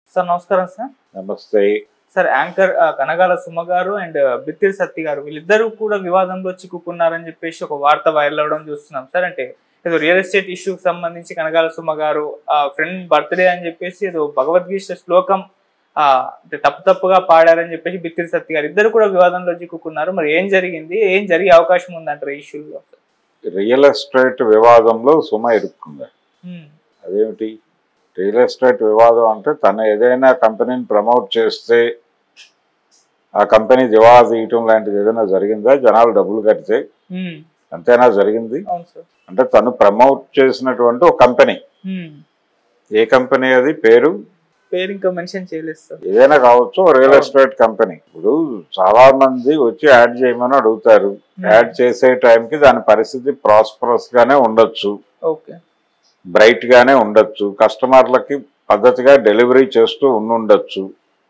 Sir నమస్కారం sir నమస్తే sir anchor ఆ, కనగాల సుమ గారు అండ్ బిత్తిరి సత్తి గారు వీళ్ళిద్దరూ కూడా వివాదంలో చిక్కుకున్నారని చెప్పేసి ఒక వార్త వైరల్ అవడం చూస్తున్నాం సార్ అంటే ఏదో రియల్ ఎస్టేట్ ఇష్యూకి సంబంధించి కనగాల సుమ గారు ఆ ఫ్రెండ్ బర్త్డే అని చెప్పేసి ఏదో భగవద్గీత శ్లోకం ఆ అంటే తప్పు తప్పుగా పాడారని చెప్పేసి బిత్తిరి సత్తి గారు ఇద్దరు కూడా వివాదంలో చిక్కుకున్నారు మరి ఏం జరిగింది ఏం జరిగే అవకాశం ఉందంటారు ఈ ఇష్యూలో రియల్ ఎస్టేట్ వివాదంలో సుమ ఇరుక్కుంది అదేమిటి రియల్ ఎస్టేట్ వివాదం అంటే తను ఏదైనా కంపెనీని ప్రమోట్ చేస్తే ఆ కంపెనీ దివాలా తీయటం లాంటిది ఏదైనా జరిగిందా జనాలు డబ్బులు కడితే అంతేనా జరిగింది అవును సార్ అంటే తను ప్రమోట్ చేసినటువంటి ఒక కంపెనీ ఏ కంపెనీ అది పేరు పేరు ఇంకా మెన్షన్ చేయలేదు సార్ ఏదైనా కావచ్చు రియల్ ఎస్టేట్ కంపెనీ ఇప్పుడు చాలా మంది వచ్చి యాడ్ చేయమని అడుగుతారు యాడ్ చేసే టైంకి దాని పరిస్థితి ప్రాస్పరస్ గానే ఉండొచ్చు ఓకే బ్రైట్ గానే ఉండొచ్చు కస్టమర్లకి పద్ధతిగా డెలివరీ చేస్తూ ఉండుండొచ్చు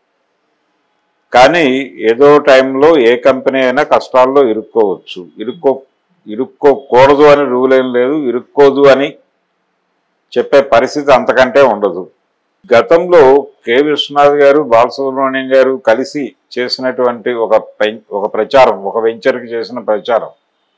కానీ ఏదో టైంలో ఏ కంపెనీ అయినా కష్టాల్లో ఇరుక్కోవచ్చు ఇరుక్కో ఇరుక్కోకూడదు అని రూల్ ఏం లేదు ఇరుక్కోదు అని చెప్పే పరిస్థితి అంతకంటే ఉండదు గతంలో కె విశ్వనాథ్ గారు బాలసుబ్రహ్మణ్యం గారు కలిసి చేసినటువంటి ఒక పెం- ఒక ప్రచారం ఒక వెంచర్కి చేసిన ప్రచారం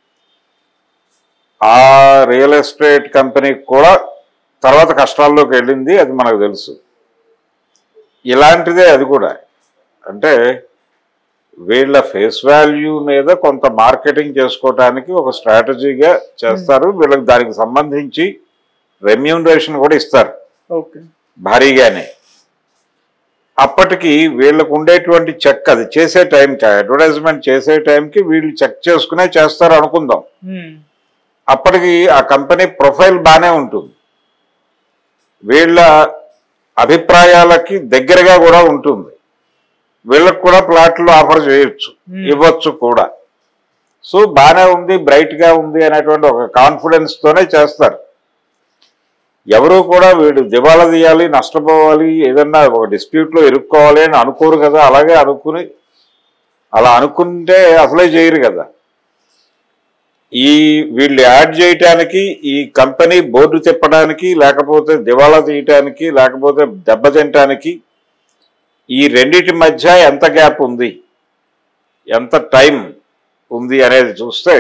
ఆ రియల్ ఎస్టేట్ కంపెనీ కూడా తర్వాత కష్టాల్లోకి వెళ్ళింది అది మనకు తెలుసు ఇలాంటిదే అది కూడా అంటే వీళ్ళ ఫేస్ వాల్యూ మీద కొంత మార్కెటింగ్ చేసుకోవటానికి ఒక స్ట్రాటజీగా చేస్తారు వీళ్ళకి దానికి సంబంధించి రెమ్యూనరేషన్ కూడా ఇస్తారు ఓకే భారీగానే అప్పటికి వీళ్ళకు ఉండేటువంటి చెక్ అది చేసే టైంకి అడ్వర్టైజ్మెంట్ చేసే టైంకి వీళ్ళు చెక్ చేసుకునే చేస్తారు అనుకుందాం అప్పటికి ఆ కంపెనీ ప్రొఫైల్ బాగానే ఉంటుంది వీళ్ళ అభిప్రాయాలకి దగ్గరగా కూడా ఉంటుంది వీళ్ళకి కూడా ప్లాట్లు ఆఫర్ చేయొచ్చు ఇవ్వచ్చు కూడా సో బాగానే ఉంది బ్రైట్ గా ఉంది అనేటువంటి ఒక కాన్ఫిడెన్స్ తోనే చేస్తారు ఎవరు కూడా వీడు దివాలా తీయాలి నష్టపోవాలి ఏదన్నా ఒక డిస్ప్యూట్ లో ఇరుక్కోవాలి అని అనుకోరు కదా అలాగే అనుకుని అలా అనుకుంటే అసలే చేయరు కదా ఈ వీళ్ళు యాడ్ చేయటానికి ఈ కంపెనీ బోర్డు తిప్పడానికి లేకపోతే దివాలా తీయటానికి లేకపోతే దెబ్బతింటానికి ఈ రెండిటి మధ్య ఎంత గ్యాప్ ఉంది ఎంత టైం ఉంది అనేది చూస్తే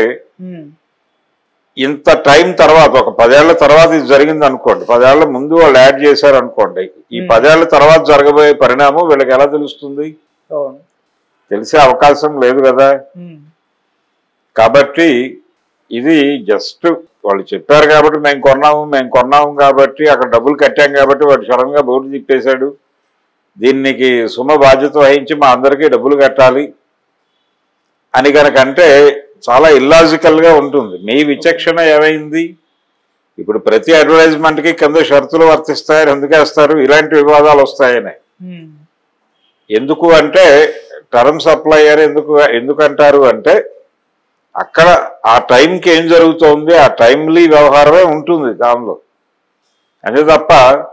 ఇంత టైం తర్వాత ఒక పదేళ్ల తర్వాత ఇది జరిగింది అనుకోండి పదేళ్ల ముందు వాళ్ళు యాడ్ చేశారు అనుకోండి ఈ Hmm. పదేళ్ల తర్వాత జరగబోయే పరిణామం వీళ్ళకి ఎలా తెలుస్తుంది అవును తెలిసే అవకాశం లేదు కదా కాబట్టి ఇది జస్ట్ వాళ్ళు చెప్పారు కాబట్టి మేము కొన్నాము మేము కొన్నాము కాబట్టి అక్కడ డబ్బులు కట్టాం కాబట్టి వాడు సడన్ గా బోర్డు తిప్పేశాడు దీనికి సుమ బాధ్యత వహించి మా అందరికీ డబ్బులు కట్టాలి అని కనుకంటే చాలా ఇల్లాజికల్ గా ఉంటుంది మీ విచక్షణ ఏమైంది ఇప్పుడు ప్రతి అడ్వర్టైజ్మెంట్ కి కింద షరతులు వర్తిస్తాయని ఎందుకు వేస్తారు ఇలాంటి వివాదాలు వస్తాయని ఎందుకు అంటే టర్మ్ సప్లయర్ ఎందుకు ఎందుకంటారు అంటే అక్కడ ఆ టైంకి ఏం జరుగుతోంది ఆ టైమ్లీ వ్యవహారమే ఉంటుంది దానిలో అంతే తప్ప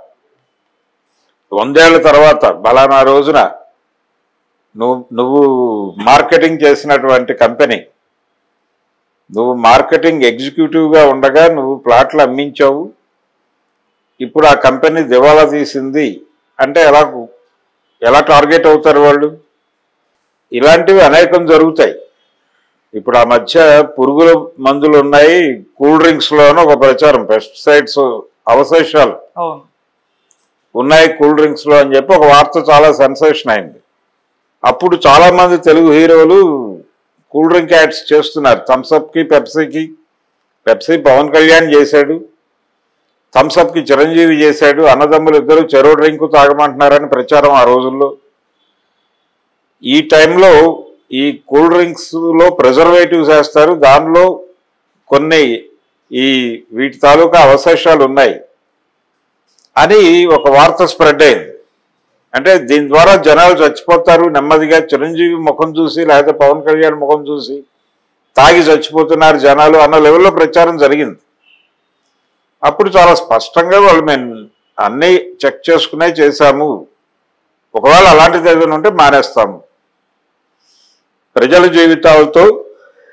వందేళ్ల తర్వాత బలానా రోజున నువ్వు నువ్వు మార్కెటింగ్ చేసినటువంటి కంపెనీ నువ్వు మార్కెటింగ్ ఎగ్జిక్యూటివ్గా ఉండగా నువ్వు ప్లాట్లు అమ్మించావు ఇప్పుడు ఆ కంపెనీ దివాలా తీసింది అంటే ఎలా ఎలా టార్గెట్ అవుతారు వాళ్ళు ఇలాంటివి అనేకం జరుగుతాయి ఇప్పుడు ఆ మధ్య పురుగుల మందులు ఉన్నాయి కూల్ డ్రింక్స్ లోనూ ఒక ప్రచారం పెస్టిసైడ్స్ అవశేషాలు అవును ఉన్నాయి కూల్ డ్రింక్స్ లో అని చెప్పి ఒక వార్త చాలా సెన్సేషన్ అయింది అప్పుడు చాలా మంది తెలుగు హీరోలు కూల్ డ్రింక్ యాడ్స్ చేస్తున్నారు థమ్స్అప్ కి పెప్సీకి పెప్సీ పవన్ కళ్యాణ్ చేశాడు థమ్స్అప్ కి చిరంజీవి చేశాడు అన్నదమ్ములు ఇద్దరు చెరో డ్రింక్ తాగమంటున్నారని ప్రచారం ఆ రోజుల్లో ఈ టైంలో ఈ కూల్ డ్రింక్స్ లో ప్రిజర్వేటివ్స్ వేస్తారు దానిలో కొన్ని ఈ వీటి తాలూకా అవశేషాలు ఉన్నాయి అని ఒక వార్త స్ప్రెడ్ అయింది అంటే దీని ద్వారా జనాలు చచ్చిపోతారు నెమ్మదిగా చిరంజీవి ముఖం చూసి లేకపోతే పవన్ కళ్యాణ్ ముఖం చూసి తాగి చచ్చిపోతున్నారు జనాలు అన్న లెవెల్లో ప్రచారం జరిగింది అప్పుడు చాలా స్పష్టంగా వాళ్ళు మేము అన్నీ చెక్ చేసుకునే చేశాము ఒకవేళ అలాంటిది ఏదైనా ఉంటే మానేస్తాము ప్రజల జీవితాలతో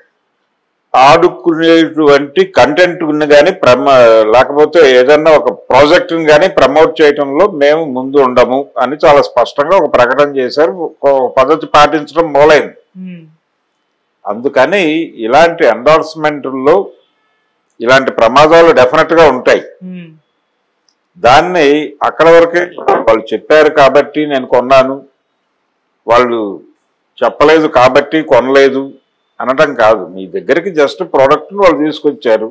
ఆడుకునేటువంటి కంటెంట్ ఉన్న కానీ ప్రమ లేకపోతే ఏదన్నా ఒక ప్రాజెక్టుని కానీ ప్రమోట్ చేయటంలో మేము ముందు ఉండము అని చాలా స్పష్టంగా ఒక ప్రకటన చేశారు ఒక పద్ధతి పాటించడం మొదలైంది ఉమ్, అందుకని ఇలాంటి ఎండార్స్మెంట్లో ఇలాంటి ప్రమాదాలు డెఫినెట్ గా ఉంటాయి ఉమ్, దాన్ని అక్కడ వరకే వాళ్ళు చెప్పారు కాబట్టి నేను కొన్నాను వాళ్ళు చెప్పలేదు కాబట్టి కొనలేదు అనటం కాదు మీ దగ్గరికి జస్ట్ ప్రోడక్ట్ని వాళ్ళు తీసుకొచ్చారు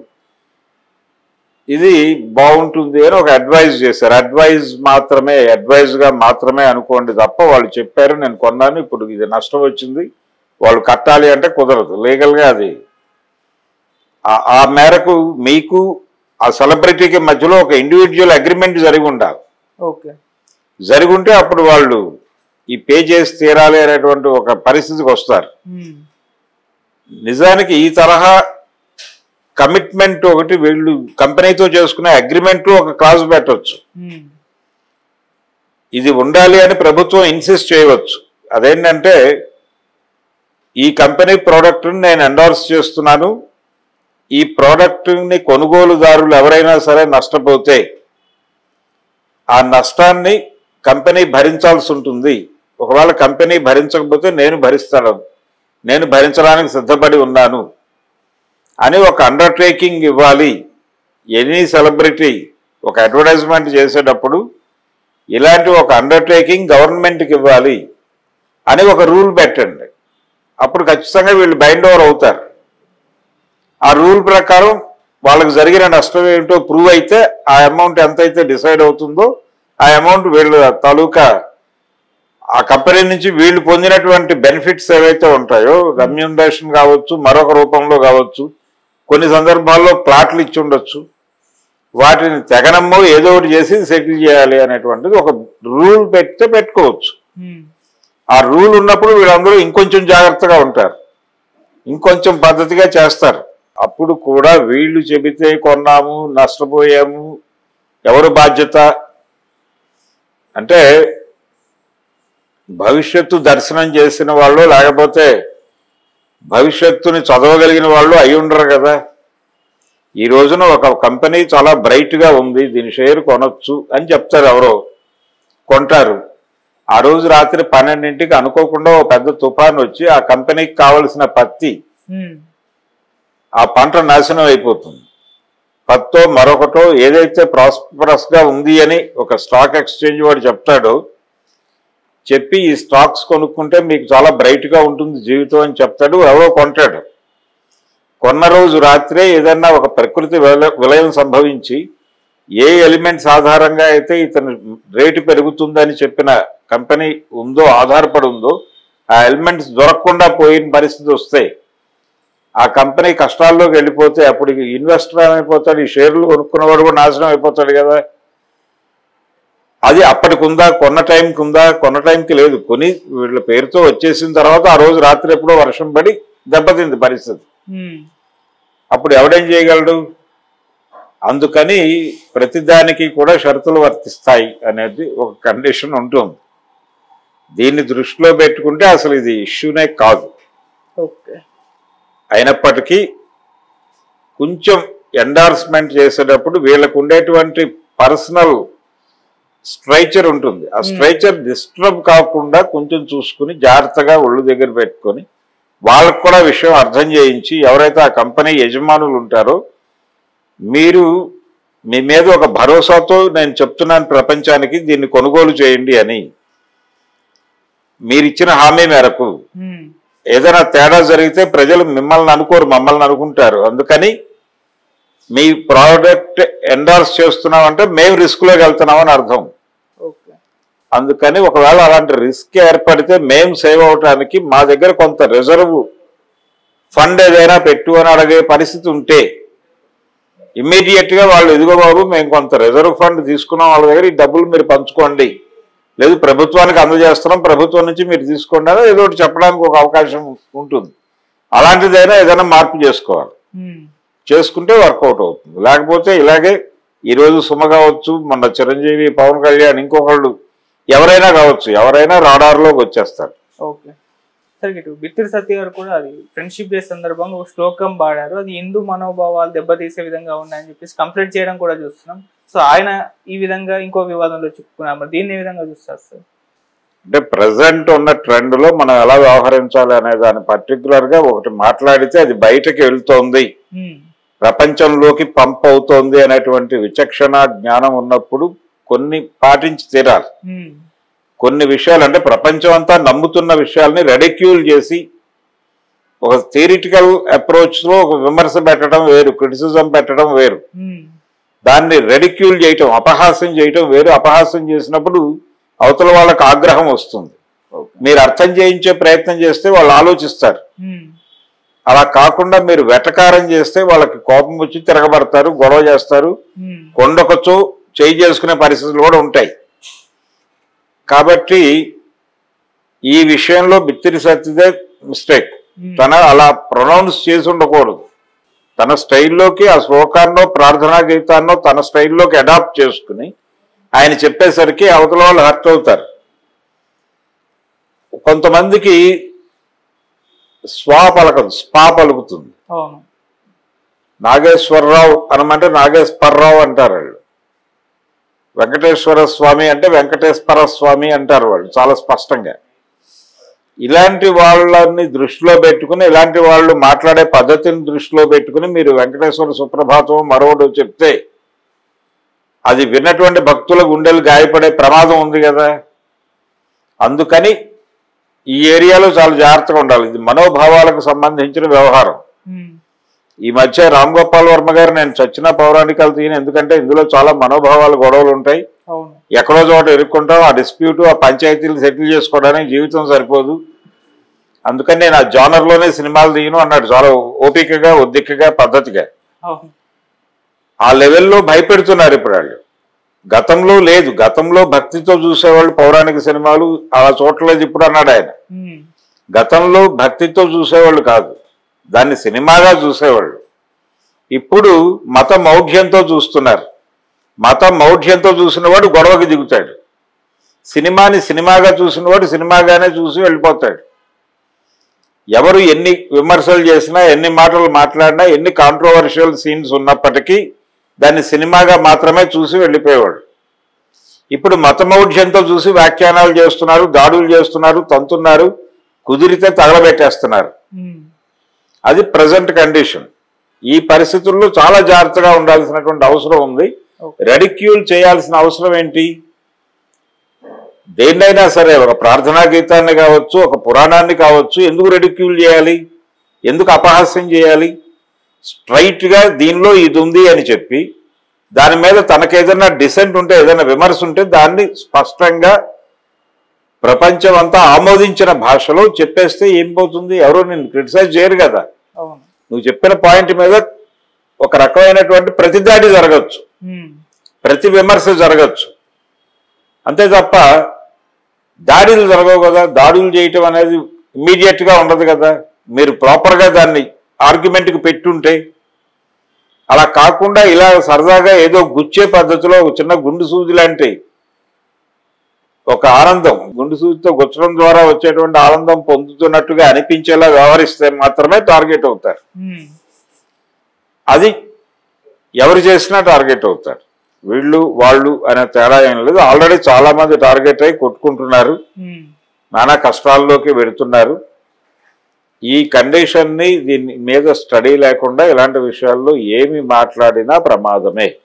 ఇది బాగుంటుంది అని ఒక అడ్వైజ్ చేశారు అడ్వైజ్ మాత్రమే అడ్వైజ్ గా మాత్రమే అనుకోండి తప్ప వాళ్ళు చెప్పారు నేను కొన్నాను ఇప్పుడు ఇది నష్టం వచ్చింది వాళ్ళు కట్టాలి అంటే కుదరదు లీగల్ గా అది ఆ- ఆ మేరకు మీకు ఆ సెలబ్రిటీకి మధ్యలో ఒక ఇండివిజువల్ అగ్రిమెంట్ జరిగి ఉండాలి ఓకే జరిగి ఉంటే అప్పుడు వాళ్ళు ఈ పే చేసి తీరాలి అనేటువంటి ఒక పరిస్థితికి వస్తారు ఉమ్, నిజానికి ఈ తరహా కమిట్మెంట్ ఒకటి వీళ్ళు కంపెనీతో చేసుకునే అగ్రిమెంట్ ఒక క్లాజ్ పెట్టవచ్చు ఉమ్, ఇది ఉండాలి అని ప్రభుత్వం ఇన్సిస్ట్ చేయవచ్చు అదేంటంటే ఈ కంపెనీ ప్రోడక్ట్ని నేను ఎండార్స్ చేస్తున్నాను ఈ ప్రోడక్ట్ని కొనుగోలుదారులు ఎవరైనా సరే నష్టపోతే ఆ నష్టాన్ని కంపెనీ భరించాల్సి ఉంటుంది ఒకవేళ కంపెనీ భరించకపోతే నేను భరిస్తాను నేను భరించడానికి సిద్ధపడి ఉన్నాను అని ఒక అండర్టేకింగ్ ఇవ్వాలి ఎనీ సెలబ్రిటీ ఒక అడ్వర్టైజ్మెంట్ చేసేటప్పుడు ఇలాంటి ఒక అండర్టేకింగ్ గవర్నమెంట్కి ఇవ్వాలి అని ఒక రూల్ పెట్టండి అప్పుడు ఖచ్చితంగా వీళ్ళు బైండ్ ఓవర్ అవుతారు ఆ రూల్ ప్రకారం వాళ్ళకి జరిగిన నష్టం ఏంటో ప్రూవ్ అయితే ఆ అమౌంట్ ఎంతైతే డిసైడ్ అవుతుందో ఆ అమౌంట్ వీళ్ళ తాలూకా ఆ కంపెనీ నుంచి వీళ్ళు పొందినటువంటి బెనిఫిట్స్ ఏవైతే ఉంటాయో రెమ్యూనరేషన్ కావచ్చు మరొక రూపంలో కావచ్చు కొన్ని సందర్భాల్లో ప్లాట్లు ఇచ్చి ఉండొచ్చు వాటిని తెగనమ్మో ఏదో ఒకటి చేసి సెటిల్ చేయాలి అనేటువంటిది ఒక రూల్ పెడితే పెట్టుకోవచ్చు ఉమ్, ఆ రూల్ ఉన్నప్పుడు వీళ్ళందరూ ఇంకొంచెం జాగ్రత్తగా ఉంటారు ఇంకొంచెం పద్ధతిగా చేస్తారు అప్పుడు కూడా వీళ్ళు చెబితే కొన్నాము నష్టపోయాము ఎవరు బాధ్యత అంటే భవిష్యత్తు దర్శనం చేసిన వాళ్ళు లేకపోతే భవిష్యత్తుని చదవగలిగిన వాళ్ళు అయి ఉండరు కదా ఈ రోజున ఒక కంపెనీ చాలా బ్రైట్ గా ఉంది దీని షేర్ కొనొచ్చు అని చెప్తారు ఎవరో కొంటారు ఆ రోజు రాత్రి పన్నెండింటికి అనుకోకుండా ఓ పెద్ద తుఫాన్ వచ్చి ఆ కంపెనీకి కావలసిన పత్తి ఉమ్, ఆ పంట నాశనం అయిపోతుంది పత్తో మరొకటో ఏదైతే ప్రాస్పరస్ గా ఉంది అని ఒక స్టాక్ ఎక్స్చేంజ్ వాడు చెప్తాడో చెప్పి ఈ స్టాక్స్ కొనుక్కుంటే మీకు చాలా బ్రైట్ గా ఉంటుంది జీవితం అని చెప్తాడు ఎవరో కొంటాడు కొన్న రోజు రాత్రే ఏదన్నా ఒక ప్రకృతి విల- విలయం సంభవించి ఏ ఎలిమెంట్స్ ఆధారంగా అయితే ఇతను రేటు పెరుగుతుందని చెప్పిన కంపెనీ ఉందో ఆధారపడి ఉందో ఆ ఎలిమెంట్స్ దొరకకుండా పోయిన పరిస్థితి వస్తే ఆ కంపెనీ కష్టాల్లోకి వెళ్ళిపోతే అప్పుడు ఇన్వెస్టర్ ఏమైపోతాడు ఈ షేర్లు కొనుక్కున్నవాడు కూడా నాశనం అయిపోతాడు కదా అది అప్పటికి ఉందా కొన్న టైంకి ఉందా కొన్న టైంకి లేదు కొని వీళ్ళ పేరుతో వచ్చేసిన తర్వాత ఆ రోజు రాత్రి ఎప్పుడో వర్షం పడి దెబ్బతింది పరిస్థితి ఉమ్, అప్పుడు ఎవడేం చేయగలడు అందుకని ప్రతిదానికి కూడా షరతులు వర్తిస్తాయి అనేది ఒక కండిషన్ ఉంటుంది దీన్ని దృష్టిలో పెట్టుకుంటే అసలు ఇది ఇష్యూనే కాదు ఓకే అయినప్పటికీ కొంచెం ఎండార్స్మెంట్ చేసేటప్పుడు వీళ్ళకు ఉండేటువంటి పర్సనల్ స్ట్రైచర్ ఉంటుంది ఆ స్ట్రైచర్ డిస్టర్బ్ కాకుండా కొంచెం చూసుకుని జాగ్రత్తగా ఒళ్ళు దగ్గర పెట్టుకొని వాళ్ళకు కూడా విషయం అర్థం చేయించి ఎవరైతే ఆ కంపెనీ యజమానులు ఉంటారో మీరు మీ మీద ఒక భరోసాతో నేను చెప్తున్నాను ప్రపంచానికి దీన్ని కొనుగోలు చేయండి అని మీరిచ్చిన హామీ మేరకు ఉమ్, ఏదైనా తేడా జరిగితే ప్రజలు మిమ్మల్ని అనుకోరు మమ్మల్ని అనుకుంటారు అందుకని మీ ప్రోడక్ట్ ఎండార్స్ చేస్తున్నామంటే మేము రిస్క్లోకి వెళ్తున్నామని అర్థం ఓకే అందుకని ఒకవేళ అలాంటి రిస్క్ ఏర్పడితే మేము సేవ్ అవటానికి మా దగ్గర కొంత రిజర్వ్ ఫండ్ ఏదైనా పెట్టు అని అడిగే పరిస్థితి ఉంటే ఇమ్మీడియట్ గా వాళ్ళు ఎదుగో బాబు మేము కొంత రిజర్వ్ ఫండ్ తీసుకున్నాం వాళ్ళ దగ్గర ఈ డబ్బులు మీరు పంచుకోండి లేదు ప్రభుత్వానికి అందజేస్తున్నాం ప్రభుత్వం నుంచి మీరు తీసుకోండి అని ఏదో ఒకటి చెప్పడానికి ఒక అవకాశం ఉంటుంది అలాంటిదైనా ఏదైనా మార్పు చేసుకోవాలి ఉమ్, చేసుకుంటే వర్కౌట్ అవుతుంది లేకపోతే ఇలాగే ఈరోజు సుమ కావచ్చు మన చిరంజీవి పవన్ కళ్యాణ్ ఇంకొకళ్ళు ఎవరైనా కావచ్చు ఎవరైనా రాడార్లోకి వచ్చేస్తారు ఓకే సరే ఇటు బిత్తిరి సత్య గారు కూడా అది ఫ్రెండ్షిప్ డే సందర్భంగా ఒక శ్లోకం పాడారు అది హిందూ మనోభావాలు దెబ్బతీసే విధంగా ఉన్నాయని చెప్పేసి కంప్లైంట్ చేయడం కూడా చూస్తున్నాం సో ఆయన ఈ విధంగా ఇంకో వివాదంలో చిక్కుకున్నారు మరి దీన్ని ఏ విధంగా చూస్తారు సార్ అంటే ప్రజెంట్ ఉన్న ట్రెండ్ లో మనం ఎలా వ్యవహరించాలి అనే దాని పర్టికులర్ గా ఒకటి మాట్లాడితే అది బయటకి వెళ్తోంది ఉమ్, ప్రపంచంలోకి పంప్ అవుతోంది అనేటువంటి విచక్షణ జ్ఞానం ఉన్నప్పుడు కొన్ని పాటించి తీరాలి ఉమ్, కొన్ని విషయాలు అంటే ప్రపంచం అంతా నమ్ముతున్న విషయాల్ని రెడిక్యూల్ చేసి ఒక థియరిటికల్ అప్రోచ్ లో ఒక విమర్శ పెట్టడం వేరు క్రిటిసిజం పెట్టడం వేరు ఉమ్, దాన్ని రెడిక్యూల్ చేయటం అపహాస్యం చేయటం వేరు అపహాస్యం చేసినప్పుడు అవతల వాళ్ళకి ఆగ్రహం వస్తుంది మీరు అర్థం చేయించే ప్రయత్నం చేస్తే వాళ్ళు ఆలోచిస్తారు ఉమ్, అలా కాకుండా మీరు వెటకారం చేస్తే వాళ్ళకి కోపం వచ్చి తిరగబడతారు గొడవ చేస్తారు ఉమ్, కొండకొచ్చు చేయి చేసుకునే పరిస్థితులు కూడా ఉంటాయి కాబట్టి ఈ విషయంలో బిత్తిరి సత్యదే మిస్టేక్ ఉమ్, తన అలా ప్రొనౌన్స్ చేసి ఉండకూడదు తన స్టైల్లోకి ఆ శ్లోకాన్నో ప్రార్థనా గీతాన్నో తన స్టైల్లోకి అడాప్ట్ చేసుకుని ఆయన చెప్పేసరికి అవతల వాళ్ళు హర్ట్ అవుతారు కొంతమందికి స్వా పలకదు స్పా పలుకుతుంది అవును నాగేశ్వరరావు అనమంటే నాగేశ్వరరావు అంటారు వాళ్ళు వెంకటేశ్వర స్వామి అంటే వెంకటేశ్వర స్వామి అంటారు వాళ్ళు చాలా స్పష్టంగా ఇలాంటి వాళ్ళని దృష్టిలో పెట్టుకుని ఇలాంటి వాళ్ళు మాట్లాడే పద్ధతిని దృష్టిలో పెట్టుకుని మీరు వెంకటేశ్వర సుప్రభాతం మరొకటి చెప్తే అది విన్నటువంటి భక్తుల గుండెలు గాయపడే ప్రమాదం ఉంది కదా అందుకని ఈ ఏరియాలో చాలా జాగ్రత్తగా ఉండాలి ఇది మనోభావాలకు సంబంధించిన వ్యవహారం ఉమ్, ఈ మధ్య రామ్ గోపాల్ వర్మ గారు నేను చచ్చిన పౌరాణికాలు తీయను ఎందుకంటే ఇందులో చాలా మనోభావాల గొడవలు ఉంటాయి అవును ఎక్కడో చోట ఇరుక్కుంటాం ఆ డిస్ప్యూట్ ఆ పంచాయతీలు సెటిల్ చేసుకోవడానికి జీవితం సరిపోదు అందుకని నేను ఆ జానర్లోనే సినిమాలు తీయను అన్నాడు చాలా ఓపికగా ఒద్దికగా పద్ధతిగా అవును ఆ లెవెల్లో భయపెడుతున్నారు ఇప్పుడు వాళ్ళు గతంలో లేదు గతంలో భక్తితో చూసేవాళ్ళు పౌరాణిక సినిమాలు అలా చూడలేదు ఇప్పుడు అన్నాడు ఆయన ఉమ్, గతంలో భక్తితో చూసేవాళ్ళు కాదు దాన్ని సినిమాగా చూసేవాళ్ళు ఇప్పుడు మత మౌఢ్యంతో చూస్తున్నారు మత మౌఢ్యంతో చూసినవాడు గొడవకి దిగుతాడు సినిమాని సినిమాగా చూసినవాడు సినిమాగానే చూసి వెళ్ళిపోతాడు ఎవరు ఎన్ని విమర్శలు చేసినా ఎన్ని మాటలు మాట్లాడినా ఎన్ని కాంట్రోవర్షియల్ సీన్స్ ఉన్నప్పటికీ దాన్ని సినిమాగా మాత్రమే చూసి వెళ్ళిపోయేవాడు ఇప్పుడు మతమౌఢ్యంతో చూసి వ్యాఖ్యానాలు చేస్తున్నారు దాడులు చేస్తున్నారు తంతున్నారు కుదిరితే తగలబెట్టేస్తున్నారు ఉమ్, అది ప్రజెంట్ కండిషన్ ఈ పరిస్థితుల్లో చాలా జాగ్రత్తగా ఉండాల్సినటువంటి అవసరం ఉంది ఓకే రెడిక్యూల్ చేయాల్సిన అవసరం ఏంటి దేన్నైనా సరే ఒక ప్రార్థనా గీతాన్ని కావచ్చు ఒక పురాణాన్ని కావచ్చు ఎందుకు రెడిక్యూల్ చేయాలి ఎందుకు అపహాస్యం చేయాలి స్ట్రైట్ గా దీనిలో ఇది ఉంది అని చెప్పి దాని మీద తనకేదైనా డిసెంట్ ఉంటే ఏదైనా విమర్శ ఉంటే దాన్ని స్పష్టంగా ప్రపంచం అంతా ఆమోదించిన భాషలో చెప్పేస్తే ఏం పోతుంది ఎవరో నేను క్రిటిసైజ్ చేయరు కదా అవును నువ్వు చెప్పిన పాయింట్ మీద ఒక రకమైనటువంటి ప్రతిదాడి జరగచ్చు ఉమ్, ప్రతి విమర్శ జరగచ్చు అంతే తప్ప దాడులు జరగవు కదా దాడులు చేయటం అనేది ఇమీడియట్ గా ఉండదు కదా మీరు ప్రాపర్ గా దాన్ని ఆర్గ్యుమెంట్ కి పెట్టుంటే అలా కాకుండా ఇలా సరదాగా ఏదో గుచ్చే పద్ధతిలో ఒక చిన్న గుండు సూది లాంటి ఒక ఆనందం గుండు సూదితో గుచ్చడం ద్వారా వచ్చేటువంటి ఆనందం పొందుతున్నట్టుగా అనిపించేలా వ్యవహరిస్తే మాత్రమే టార్గెట్ అవుతారు ఉమ్, అది ఎవరు చేసినా టార్గెట్ అవుతారు వీళ్ళు వాళ్ళు అనే తేడా ఏం లేదు ఆల్రెడీ చాలా మంది టార్గెట్ అయి కొట్టుకుంటున్నారు ఉమ్, నానా కష్టాల్లోకి వెడుతున్నారు ఈ కండిషన్ ని దీని మీద స్టడీ లేకుండా ఇలాంటి విషయాల్లో ఏమి మాట్లాడినా ప్రమాదమే